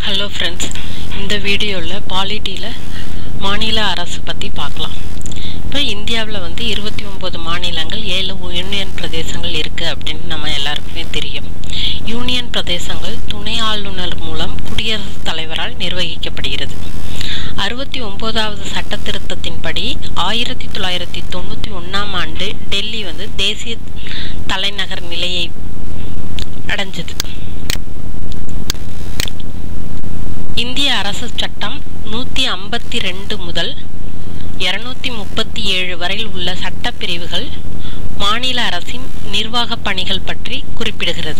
hello friends இந்த வீடியோவில் பாலிட்டியில் மாநில அரசு பற்றி பார்க்கலாம் இப்போ இந்தியாவில் வந்து இருபத்தி ஒம்பது மாநிலங்கள் ஏழு யூனியன் பிரதேசங்கள் இருக்குது அப்படின்னு நம்ம எல்லாருக்குமே தெரியும் யூனியன் பிரதேசங்கள் துணை ஆளுநர் மூலம் குடியரசுத் தலைவரால் நிர்வகிக்கப்படுகிறது அறுபத்தி ஒம்போதாவது சட்ட திருத்தத்தின்படி ஆயிரத்தி தொள்ளாயிரத்தி தொண்ணூற்றி ஒன்றாம் ஆண்டு டெல்லி வந்து தேசிய தலைநகர் நிலையை அடைஞ்சது இந்திய அரசு சட்டம் நூற்றி ஐம்பத்தி ரெண்டு முதல் இரநூத்தி முப்பத்தி ஏழு வரையில் உள்ள சட்டப்பிரிவுகள் மாநில அரசின் நிர்வாக பணிகள் பற்றி குறிப்பிடுகிறது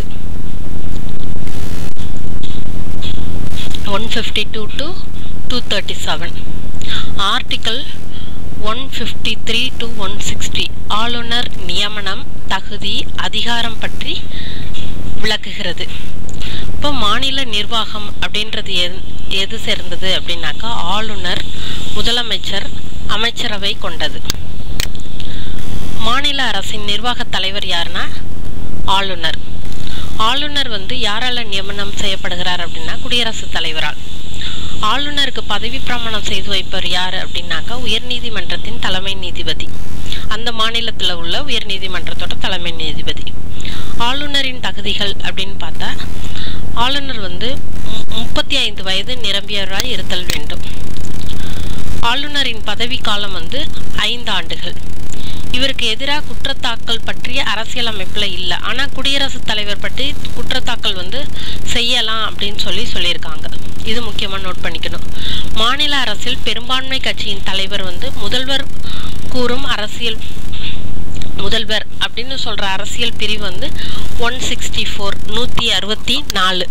one fifty two to two thirty seven article one fifty three to one sixty ஆளுநர் நியமனம் தகுதி அதிகாரம் பற்றி விளக்குகிறது இப்போ மாநில நிர்வாகம் அப்படின்றது எது எது சேர்ந்தது அப்படின்னாக்கா ஆளுநர் முதலமைச்சர் அமைச்சரவை கொண்டது மாநில அரசின் நிர்வாக தலைவர் யாருன்னா ஆளுநர் ஆளுநர் வந்து யாரால நியமனம் செய்யப்படுகிறார் அப்படின்னா குடியரசுத் தலைவரால் ஆளுநருக்கு பதவி பிரமாணம் செய்து வைப்பவர் யார் அப்படின்னாக்கா உயர்நீதிமன்றத்தின் தலைமை நீதிபதி அந்த மாநிலத்தில் உள்ள உயர்நீதிமன்றத்தோட தலைமை நீதிபதி ஆளுநரின் தகுதிகள் அப்படின்னு பார்த்தா ஆளுநர் வந்து முப்பத்தி ஐந்து வயது நிரம்பியவராய் இருத்தல் வேண்டும் ஆளுநரின் பதவி காலம் வந்து ஐந்து ஆண்டுகள் இவருக்கு எதிராக குற்றத்தாக்கல் பற்றிய அரசியலமைப்பில் இல்லை ஆனால் குடியரசுத் தலைவர் பற்றி குற்றத்தாக்கல் வந்து செய்யலாம் அப்படின்னு சொல்லி சொல்லியிருக்காங்க இது முக்கியமாக நோட் பண்ணிக்கணும் மாநில அரசில் பெரும்பான்மை கட்சியின் தலைவர் வந்து முதல்வர் கூறும் அரசியல் முதல்வர் அப்படின்னு சொல்கிற அரசியல் பிரிவு வந்து ஒன் சிக்ஸ்டி ஃபோர் நூற்றி அறுபத்தி நாலு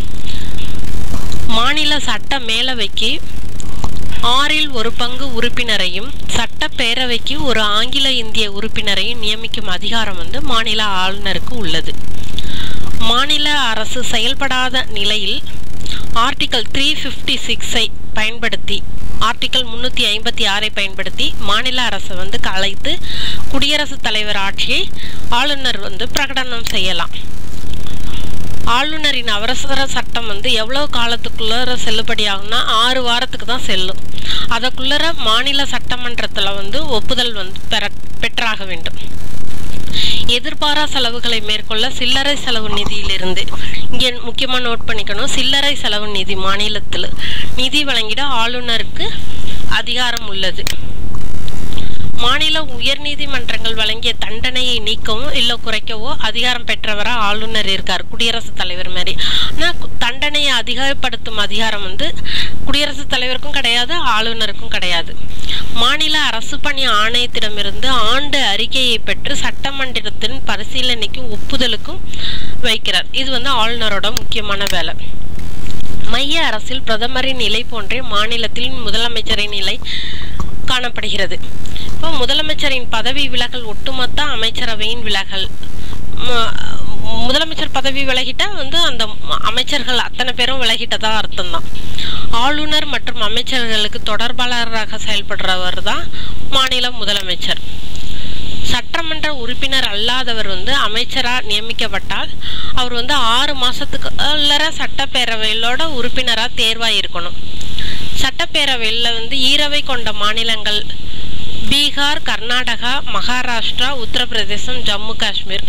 மாநில சட்ட மேலவைக்கு ஆறில் ஒரு பங்கு உறுப்பினரையும் சட்டப்பேரவைக்கு ஒரு ஆங்கில இந்திய உறுப்பினரையும் நியமிக்கும் அதிகாரம் வந்து மாநில ஆளுநருக்கு உள்ளது மாநில அரசு செயல்படாத நிலையில் ஆர்டிகல் த்ரீ ஃபிஃப்டி சிக்ஸை பயன்படுத்தி ஆர்டிகல் முன்னூற்றி ஐம்பத்தி ஆறை பயன்படுத்தி மாநில அரசை வந்து கலைத்து குடியரசுத் தலைவர் ஆட்சியை ஆளுநர் வந்து பிரகடனம் செய்யலாம் ஆளுநரின் அவசர சட்டம் வந்து எவ்வளோ காலத்துக்குள்ளர செல்லுபடியாகும்னா ஆறு வாரத்துக்கு தான் செல்லும் அதற்குள்ளர மாநில சட்டமன்றத்தில் வந்து ஒப்புதல் வந்து பெற பெற்றாக வேண்டும் எதிர்பாரா செலவுகளை மேற்கொள்ள சில்லறை செலவு நிதியிலிருந்து இங்கே முக்கியமாக நோட் பண்ணிக்கணும் சில்லறை செலவு நிதி மாநிலத்தில் நிதி வழங்கிட ஆளுநருக்கு அதிகாரம் உள்ளது மாநில உயர்நீதிமன்றங்கள் வழங்கிய தண்டனையை நீக்கவோ இல்லை குறைக்கவோ அதிகாரம் பெற்றவரா ஆளுநர் இருக்கார் குடியரசுத் தலைவர் மாதிரி ஆனால் தண்டனையை அதிகப்படுத்தும் அதிகாரம் வந்து குடியரசுத் தலைவருக்கும் கிடையாது ஆளுநருக்கும் கிடையாது மாநில அரசு பணி ஆணையத்திடமிருந்து ஆண்டு அறிக்கையை பெற்று சட்டமன்றத்தின் பரிசீலனைக்கும் ஒப்புதலுக்கும் வைக்கிறார் இது வந்து ஆளுநரோட முக்கியமான வேலை மைய அரசில் பிரதமரின் நிலை போன்றே மாநிலத்தில் முதலமைச்சரின் நிலை காணப்படுகிறது இப்போ முதலமைச்சரின் பதவி விலகல் ஒட்டுமொத்த அமைச்சரவையின் விலகல் முதலமைச்சர் பதவி விலகிட்டா வந்து அந்த அமைச்சர்கள் அத்தனை பேரும் விலகிட்டதா அர்த்தம் தான் ஆளுநர் மற்றும் அமைச்சர்களுக்கு தொடர்பாளராக செயல்படுறவர் தான் மாநில முதலமைச்சர் சட்டமன்ற உறுப்பினர் அல்லாதவர் வந்து அமைச்சராக நியமிக்கப்பட்டால் அவர் வந்து ஆறு மாதத்துக்கு உள்ளர சட்டப்பேரவையிலோட உறுப்பினராக தேர்வாக இருக்கணும் சட்டப்பேரவையில் வந்து ஈரவை கொண்ட மாநிலங்கள் பீகார் கர்நாடகா மகாராஷ்டிரா உத்தரப்பிரதேசம் ஜம்மு காஷ்மீர்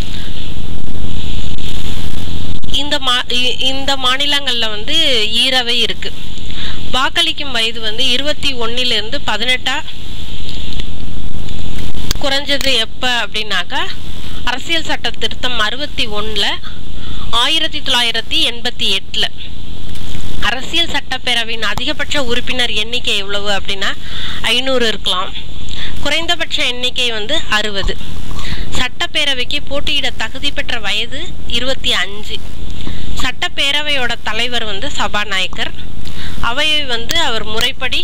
இந்த மா இந்த மாநிலங்களில் வந்து ஈரவை இருக்கு வாக்களிக்கும் வயது வந்து இருபத்தி ஒன்னிலிருந்து பதினெட்டா குறைஞ்சது எப்போ அப்படின்னாக்கா அரசியல் சட்ட திருத்தம் அறுபத்தி ஒன்றில் ஆயிரத்தி தொள்ளாயிரத்தி எண்பத்தி எட்டில் அரசியல் சட்டப்பேரவையின் அதிகபட்ச உறுப்பினர் எண்ணிக்கை எவ்வளவு அப்படின்னா ஐநூறு இருக்கலாம் குறைந்தபட்ச எண்ணிக்கை வந்து அறுபது சட்டப்பேரவைக்கு போட்டியிட தகுதி பெற்ற வயது இருபத்தி அஞ்சு சட்டப்பேரவையோட தலைவர் வந்து சபாநாயகர் அவையை வந்து அவர் முறைப்படி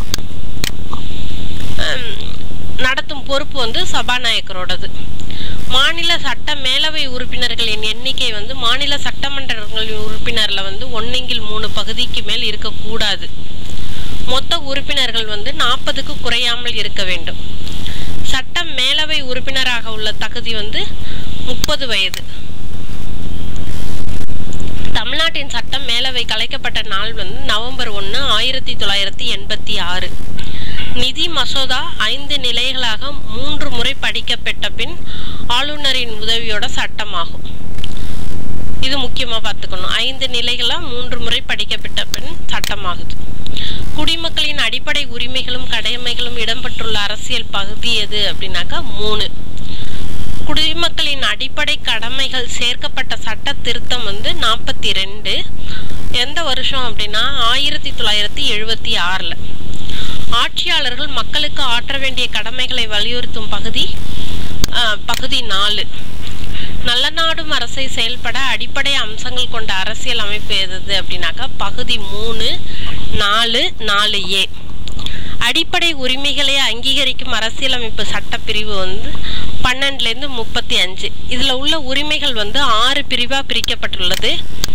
நடத்தும் பொறுப்பு வந்து சபாநாயகரோடது மாநில சட்ட மேலவை உறுப்பினர்களின் எண்ணிக்கை வந்து மாநில சட்டமன்றங்களின் உறுப்பினர்ல வந்து ஒன்னிங்கில் மூணு பகுதிக்கு மேல் இருக்கக்கூடாது மொத்த உறுப்பினர்கள் வந்து நாற்பதுக்கு குறையாமல் இருக்க வேண்டும் சட்ட மேலவை உறுப்பினராக உள்ள தகுதி வந்து முப்பது வயது தமிழ்நாட்டின் சட்டம் மேலவை கலைக்கப்பட்ட நாள் வந்து நவம்பர் ஒன்று ஆயிரத்தி தொள்ளாயிரத்தி எண்பத்தி ஆறு நிதி மசோதா ஐந்து நிலைகளாக மூன்று முறை படிக்கப்பட்ட பின் ஆளுநரின் உதவியோட சட்டமாகும் இது முக்கியமாக பார்த்துக்கணும் ஐந்து நிலைகளாக மூன்று முறை படிக்கப்பட்ட பின் சட்டமாகுது குடிமக்களின் அடிப்படை உரிமைகளும் கடமைகளும் இடம்பெற்றுள்ள அரசியல் பகுதி எது அப்படின்னாக்கா மூணு குடிமக்களின் அடிப்படை கடமைகள் சேர்க்கப்பட்ட சட்ட திருத்தம் வந்து நாற்பத்தி ரெண்டு எந்த வருஷம் அப்படின்னா ஆயிரத்தி தொள்ளாயிரத்தி எழுபத்தி ஆறில் ஆட்சியாளர்கள் மக்களுக்கு ஆற்ற வேண்டிய கடமைகளை வலியுறுத்தும் பகுதி ஆஹ், பகுதி நாலு நல்ல நாடும் அரசை செயல்பட அடிப்படை அம்சங்கள் கொண்ட அரசியல் அமைப்பு எது அப்படின்னாக்கா பகுதி மூணு நாலு நாலு ஏ அடிப்படை உரிமைகளை அங்கீகரிக்கும் அரசியலமைப்பு சட்டப்பிரிவு வந்து பன்னெண்டுலேருந்து முப்பத்தி அஞ்சு இதில் உள்ள உரிமைகள் வந்து ஆறு பிரிவாக பிரிக்கப்பட்டுள்ளது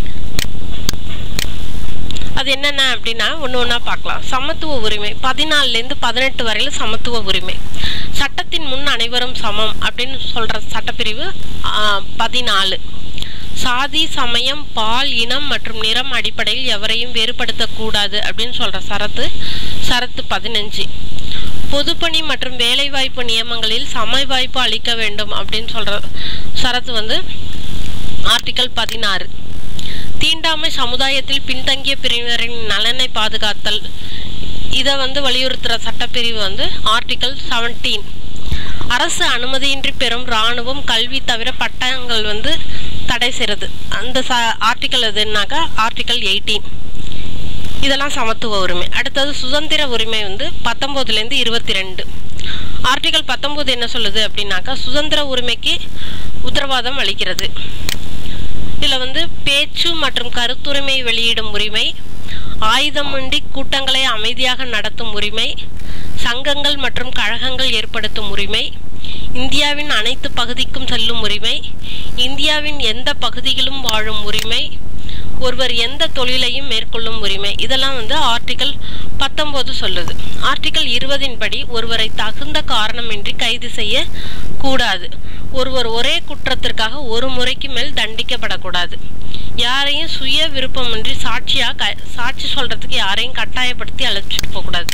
அது என்னென்ன அப்படின்னா ஒன்று ஒன்றா பார்க்கலாம் சமத்துவ உரிமை பதினாலுலேருந்து பதினெட்டு வரையில் சமத்துவ உரிமை சட்டத்தின் முன் அனைவரும் சமம் அப்படின்னு சொல்கிற சட்டப்பிரிவு பதினாலு சாதி சமயம் பால் இனம் மற்றும் நிறம் அடிப்படையில் எவரையும் வேறுபடுத்தக்கூடாது அப்படின்னு சொல்கிற சரத்து சரத்து பதினஞ்சு பொதுப்பணி மற்றும் வேலைவாய்ப்பு நியமங்களில் சம வாய்ப்பு அளிக்க வேண்டும் அப்படின்னு சொல்கிற சரத்து வந்து ஆர்டிகல் பதினாறு தீண்டாமை சமுதாயத்தில் பின்தங்கிய பிரிவினரின் நலனை பாதுகாத்தல் இதை வந்து வலியுறுத்துகிற சட்டப்பிரிவு வந்து ஆர்டிகல் செவன்டீன் அரசு அனுமதியின்றி பெறும் இராணுவம் கல்வி தவிர பட்டங்கள் வந்து தடை செய்கிறது அந்த ச ஆர்டிக்கல் எதுனாக்கா ஆர்டிக்கல் எயிட்டீன் இதெல்லாம் சமத்துவ உரிமை அடுத்தது சுதந்திர உரிமை வந்து பத்தொம்போதுலேருந்து இருபத்தி ரெண்டு ஆர்டிகல் பத்தொம்போது என்ன சொல்லுது அப்படின்னாக்கா சுதந்திர உரிமைக்கு உத்தரவாதம் அளிக்கிறது இதில் வந்து பேச்சு மற்றும் கருத்துரிமை வெளியிடும் உரிமை ஆயுதமின்றி கூட்டங்களை அமைதியாக நடத்தும் உரிமை சங்கங்கள் மற்றும் கழகங்கள் ஏற்படுத்தும் உரிமை இந்தியாவின் அனைத்து பகுதிக்கும் செல்லும் உரிமை இந்தியாவின் எந்த பகுதியிலும் வாழும் உரிமை ஒருவர் எந்த தொழிலையும் மேற்கொள்ளும் உரிமை இதெல்லாம் வந்து ஆர்டிகல் பத்தொன்பது சொல்லுது ஆர்டிகல் இருபதின் படி ஒருவரை தகுந்த காரணமின்றி கைது செய்ய கூடாது ஒருவர் ஒரே குற்றத்திற்காக ஒரு முறைக்கு மேல் தண்டிக்கப்படக்கூடாது யாரையும் சுய விருப்பமின்றி சாட்சியா க சாட்சி சொல்றதுக்கு யாரையும் கட்டாயப்படுத்தி அழைச்சிட்டு போகக்கூடாது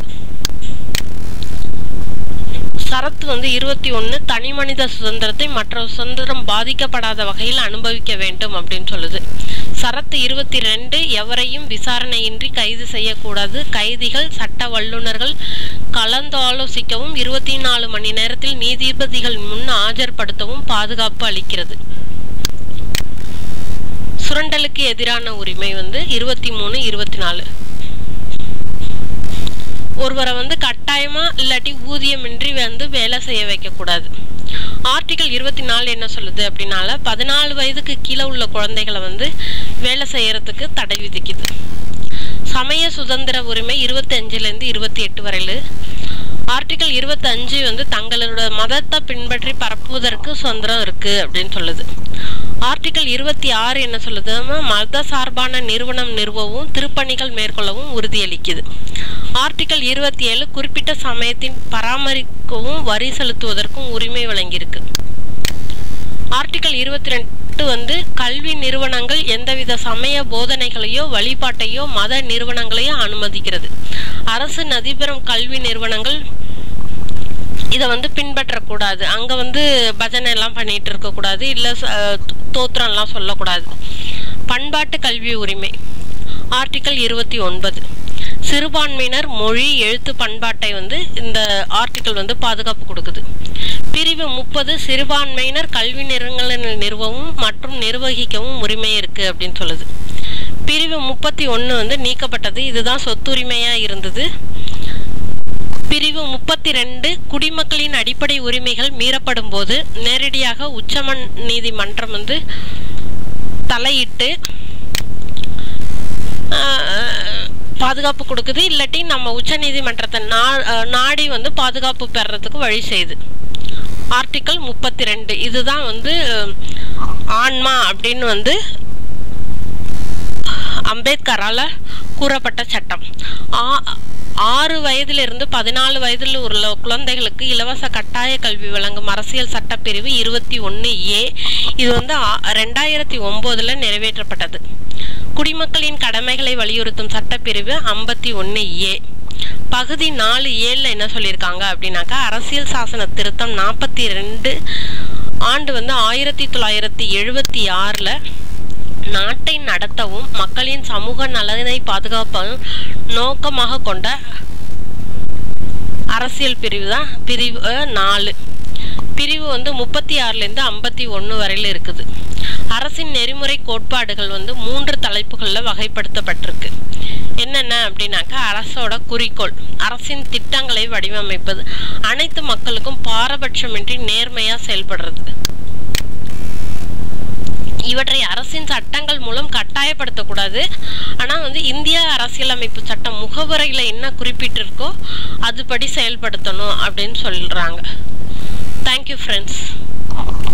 சரத்து வந்து இருபத்தி ஒன்று தனி மனித சுதந்திரத்தை மற்ற சுதந்திரம் பாதிக்கப்படாத வகையில் அனுபவிக்க வேண்டும் அப்படின்னு சொல்லுது சரத்து இருபத்தி ரெண்டு எவரையும் விசாரணையின்றி கைது செய்யக்கூடாது கைதிகள் சட்ட வல்லுநர்கள் கலந்தாலோசிக்கவும் இருபத்தி நாலு மணி நேரத்தில் நீதிபதிகள் முன் ஆஜர்படுத்தவும் பாதுகாப்பு அளிக்கிறது சுரண்டலுக்கு எதிரான உரிமை வந்து இருபத்தி மூணு இருபத்தி நாலு ஒருவரை வந்து கட்டாயமா இல்லாட்டி ஊதியமின்றி வந்து வேலை செய்ய வைக்கக்கூடாது ஆர்டிகல் இருபத்தி நாலு என்ன சொல்லுது அப்படின்னால பதினாலு வயதுக்கு கீழே உள்ள குழந்தைகளை வந்து வேலை செய்யறதுக்கு தடை விதிக்குது சமய சுதந்திர உரிமை இருபத்தஞ்சுலேருந்து இருபத்தி எட்டு வரையில் ஆர்டிகல் இருபத்தஞ்சு வந்து தங்களோட மதத்தை பின்பற்றி பரப்புவதற்கு சுதந்திரம் இருக்கு அப்படின்னு சொல்லுது ஆர்டிகல் இருபத்தி ஆறு என்ன சொல்லுதுன்னா மத சார்பான நிறுவனம் நிறுவவும் திருப்பணிகள் மேற்கொள்ளவும் உறுதியளிக்குது ஆர்டிகல் இருபத்தி ஏழு குறிப்பிட்ட சமயத்தின் பராமரிக்கவும் வரி செலுத்துவதற்கும் உரிமை வழங்கியிருக்கு ஆர்டிகல் இருபத்தி ரெண்டு வந்து கல்வி நிறுவனங்கள் எந்தவித சமய போதனைகளையோ வழிபாட்டையோ மத நிறுவனங்களையோ அனுமதிக்கிறது அரசு நதிபெறும் கல்வி நிறுவனங்கள் இதை வந்து பின்பற்றக்கூடாது அங்கே வந்து பஜனை எல்லாம் பண்ணிட்டு இருக்கக்கூடாது இல்லை தோத்திரம்லாம் சொல்லக்கூடாது பண்பாட்டு கல்வி உரிமை ஆர்டிக்கல் இருபத்தி ஒன்பது சிறுபான்மையினர் மொழி எழுத்து பண்பாட்டை வந்து இந்த ஆர்டிக்கல் வந்து பாதுகாப்பு கொடுக்குது பிரிவு முப்பது சிறுபான்மையினர் கல்வி நிறுவனங்களை நிறுவவும் மற்றும் நிர்வகிக்கவும் உரிமை இருக்கு அப்படின்னு சொல்லுது பிரிவு முப்பத்தி ஒன்று வந்து நீக்கப்பட்டது இதுதான் சொத்துரிமையா இருந்தது பிரிவு முப்பத்தி ரெண்டு குடிமக்களின் அடிப்படை உரிமைகள் மீறப்படும் போது நேரடியாக உச்சமன் நீதிமன்றம் வந்து தலையிட்டு ஆஹ், பாதுகாப்பு கொடுக்குது இல்லாட்டி நம்ம உச்ச நீதிமன்றத்தை நா ஆஹ், நாடி வந்து பாதுகாப்பு பெறறதுக்கு வழி செய்யுது ஆர்டிக்கல் முப்பத்தி ரெண்டு இதுதான் வந்து ஆன்மா அப்படின்னு வந்து அம்பேத்கரால் கூறப்பட்ட சட்டம் ஆ- ஆறு வயதிலிருந்து பதினாலு வயதில் உள்ள குழந்தைகளுக்கு இலவச கட்டாய கல்வி வழங்கும் அரசியல் சட்டப்பிரிவு இருபத்தி ஒன்று ஏ இது வந்து ஆ- ரெண்டாயிரத்தி ஒம்போதில் நிறைவேற்றப்பட்டது குடிமக்களின் கடமைகளை வலியுறுத்தும் சட்டப்பிரிவு ஐம்பத்தி ஒன்று ஏ பகுதி நாலு ஏழில் என்ன சொல்லியிருக்காங்க அப்படின்னாக்கா அரசியல் சாசன திருத்தம் நாற்பத்தி ரெண்டு ஆண்டு வந்து ஆயிரத்தி தொள்ளாயிரத்தி எழுபத்தி ஆறில் நாட்டை நடத்தவும் மக்களின் சமூக நலனை பாதுகாப்பதும் நோக்கமாக கொண்ட அரசியல் பிரிவு தான் பிரிவு அஹ், நாலு பிரிவு வந்து முப்பத்தி ஆறுலேருந்து ஐம்பத்தி ஒன்று வரையில் இருக்குது அரசின் நெறிமுறை கோட்பாடுகள் வந்து மூன்று தலைப்புகளில் வகைப்படுத்தப்பட்டிருக்கு என்னென்ன அப்படின்னாக்கா அரசோட குறிக்கோள் அரசின் திட்டங்களை வடிவமைப்பது அனைத்து மக்களுக்கும் பாரபட்சமின்றி நேர்மையாக செயல்படுறது இவற்றை அரசின் சட்டங்கள் மூலம் கட்டாயப்படுத்தக்கூடாது ஆனால் வந்து இந்திய அரசியலமைப்பு சட்டம் முகவரையில் என்ன குறிப்பிட்டிருக்கோ அதுபடி செயல்படுத்தணும் அப்படின்னு சொல்கிறாங்க தேங்க்யூ ஃப்ரெண்ட்ஸ்